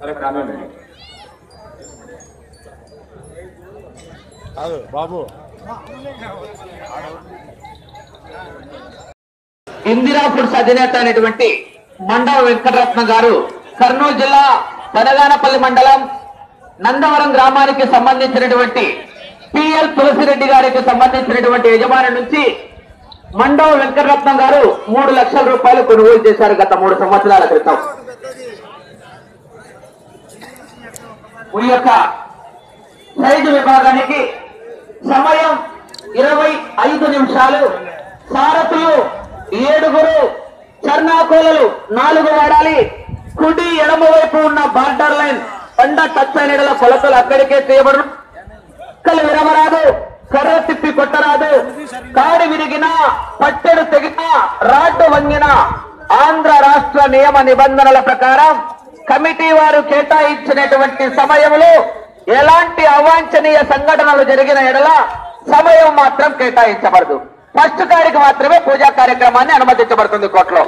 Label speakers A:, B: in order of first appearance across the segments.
A: సరే కానివ్వండి
B: కాదు బాబు
C: ఇందిరా ఫుడ్స్ అధినేత అయినటువంటి మండవ వెంకటరత్న గారు కర్నూలు జిల్లా పెనగానపల్లి మండలం నందవరం గ్రామానికి సంబంధించినటువంటి పిఎల్ తులసిరెడ్డి గారికి సంబంధించినటువంటి యజమాని నుంచి మండవ వెంకటరత్నం గారు మూడు లక్షల రూపాయలు కొనుగోలు చేశారు గత మూడు సంవత్సరాల క్రితం ఈ యొక్క సైజు విభాగానికి సమయం ఇరవై ఐదు నిమిషాలు సారథులు ఏడుగురు చర్నాకోలలు నాలుగు వాడాలి కుడి ఎడమ వైపు ఉన్న బార్డర్ లైన్ పండ టచ్ అయిన కొలతలు అక్కడికే చేయబడు కళ్ళు విరవరాదు కర్ర తిప్పి కొట్టరాదు కాడి విరిగిన పట్టెడు తెగిన రాడ్డు వంగిన ఆంధ్ర రాష్ట్ర నియమ నిబంధనల ప్రకారం కమిటీ వారు కేటాయించినటువంటి సమయంలో ఎలాంటి అవాంఛనీయ సంఘటనలు జరిగిన ఎడల సమయం మాత్రం కేటాయించబడదు ఫస్ట్ కాడికి మాత్రమే పూజా కార్యక్రమాన్ని అనుమతించబడుతుంది కోర్టులో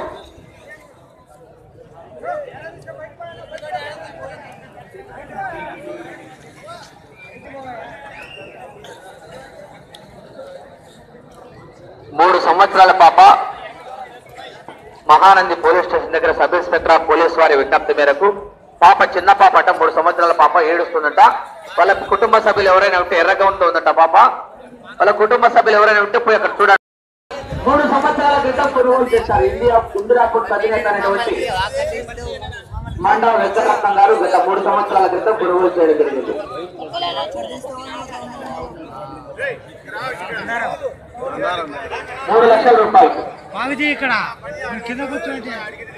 C: మూడు సంవత్సరాల పాప మహానంది పోలీస్ స్టేషన్ దగ్గర సబ్ ఇన్స్పెక్టర్ ఆఫ్ పోలీస్ వారి విజ్ఞప్తి మేరకు పాప చిన్న పాప అట మూడు సంవత్సరాల పాప ఏడుస్తుందంట వాళ్ళ కుటుంబ సభ్యులు ఎవరైనా ఉంటే ఎర్రగా ఉంటుందంట పాప వాళ్ళ కుటుంబ సభ్యులు ఎవరైనా ఉంటే పోయి అక్కడ చూడండి మూడు సంవత్సరాల క్రితం కొనుగోలు చేశారు ఇండియా ఇందిరాపూర్ అధినేత అనేటువంటి మండవ వెంకటరత్నం గారు గత మూడు సంవత్సరాల క్రితం కొనుగోలు చేయడం జరిగింది మూడు లక్షల రూపాయలు
D: బాబుజీ ఇక్కడ మీరు కింద కూర్చోండి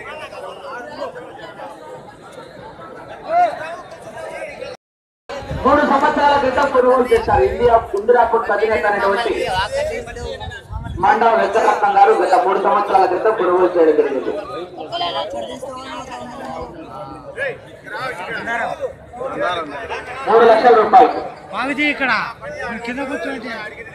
C: మూడు సంవత్సరాల క్రితం కొనుగోలు చేశారు ఇండియా ఇందిరాపూర్ అధినేత అనేటువంటి మండవ వెంకటరత్నం గారు గత మూడు సంవత్సరాల క్రితం కొనుగోలు చేయడం జరిగింది మూడు లక్షల రూపాయలు
D: బాబుజీ ఇక్కడ మీరు కింద కూర్చోండి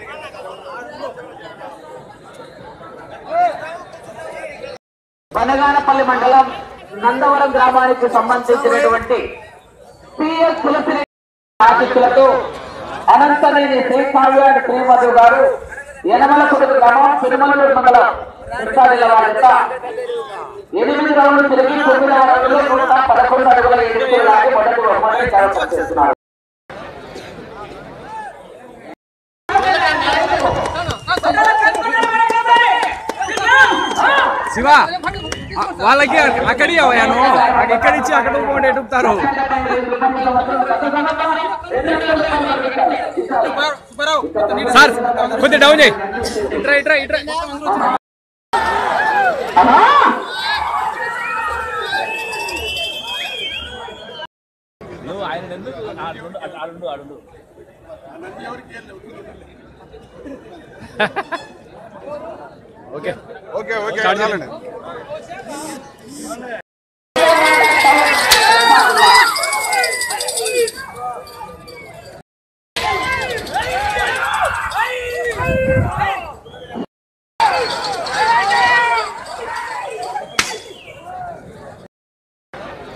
C: బనగానపల్లి మండలం నందవరం గ్రామానికి సంబంధించినటువంటి పిఎస్ తులసి ఆశిస్తులతో అనంతనేని శ్రీకావ్యాడ్ శ్రీమధు గారు యనమలకుడి గ్రామం తిరుమలూరు మండలం కృష్ణాజిల్లా వారంతా ఎనిమిది రౌండ్లు తిరిగి తొమ్మిది రౌండ్లు నూట పదకొండు అడుగుల ఎడుగులు లాగి మొదటి బహుమతిని కైవసం చేస్తున్నారు
B: శివ ఆ, వాళ్ళకి అక్కడి అవయాను ఇక్కడి నుంచి అక్కడ పోండి ఎడుపుతారు సార్ కొద్దిగా డౌన్ చేయి ఇట్రా ఇట్రా ఇట్రా ఓకే
E: ఓకే ఓకే
B: స్టార్ట్
E: చాలండి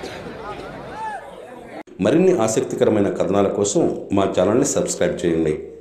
F: మరిన్ని ఆసక్తికరమైన కథనాల కోసం మా ఛానల్ని సబ్స్క్రైబ్ చేయండి